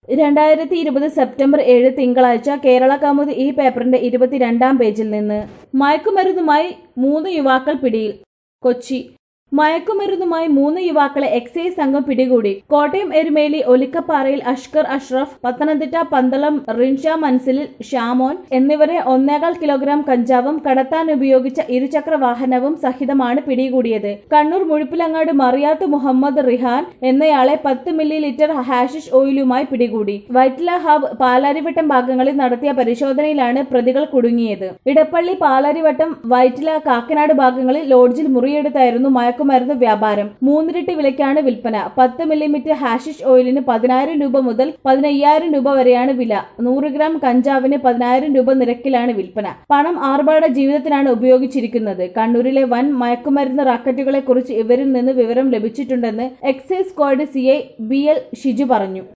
രണ്ടായിരത്തി ഇരുപത് സെപ്റ്റംബർ ഏഴ് തിങ്കളാഴ്ച കേരള കൗമുദി ഈ പേപ്പറിന്റെ ഇരുപത്തിരണ്ടാം പേജിൽ നിന്ന് മയക്കുമരുന്നുമായി മൂന്ന് യുവാക്കൾ പിടിയിൽ കൊച്ചി മയക്കുമരുന്നുമായി മൂന്ന് യുവാക്കളെ എക്സൈസ് സംഘം പിടികൂടി കോട്ടയം എരുമേലി ഒലിക്കപ്പാറയിൽ അഷ്കർ അഷ്റഫ് പത്തനംതിട്ട പന്തളം റിൻഷ മൻസിലിൽ ഷാമോൻ എന്നിവരെ ഒന്നേകാൽ കിലോഗ്രാം കഞ്ചാവും കടത്താൻ ഉപയോഗിച്ച ഇരുചക്ര വാഹനവും സഹിതമാണ് പിടികൂടിയത് കണ്ണൂർ മുഴുപ്പിലങ്ങാട് മറിയാത്ത് മുഹമ്മദ് റിഹാൻ എന്നയാളെ പത്ത് മില്ലി ലിറ്റർ ഹാഷിഷ് ഓയിലുമായി പിടികൂടി വൈറ്റ്ല ഹബ് പാലാരിവട്ടം ഭാഗങ്ങളിൽ നടത്തിയ പരിശോധനയിലാണ് പ്രതികൾ കുടുങ്ങിയത് ഇടപ്പള്ളി പാലാരിവട്ടം വൈറ്റ്ല കാക്കനാട് ഭാഗങ്ങളിൽ ലോഡ്ജിൽ മുറിയെടുത്തായിരുന്നു മയക്കുമരുന്ന് വ്യാപാരം മൂന്നിരട്ടി വിലയ്ക്കാണ് വിൽപ്പന പത്ത് മില്ലിമീറ്റർ ഹാഷിഷ് ഓയിലിന് പതിനായിരം രൂപ മുതൽ പതിനയ്യായിരം രൂപ വരെയാണ് വില നൂറ് ഗ്രാം കഞ്ചാവിന് പതിനായിരം രൂപ നിരക്കിലാണ് വിൽപ്പന പണം ആർഭാട ജീവിതത്തിനാണ് ഉപയോഗിച്ചിരിക്കുന്നത് കണ്ണൂരിലെ വൻ മയക്കുമരുന്ന് റാക്കറ്റുകളെ കുറിച്ച് ഇവരിൽ നിന്ന് വിവരം ലഭിച്ചിട്ടുണ്ടെന്ന് excise squad CI B L Shiju പറഞ്ഞു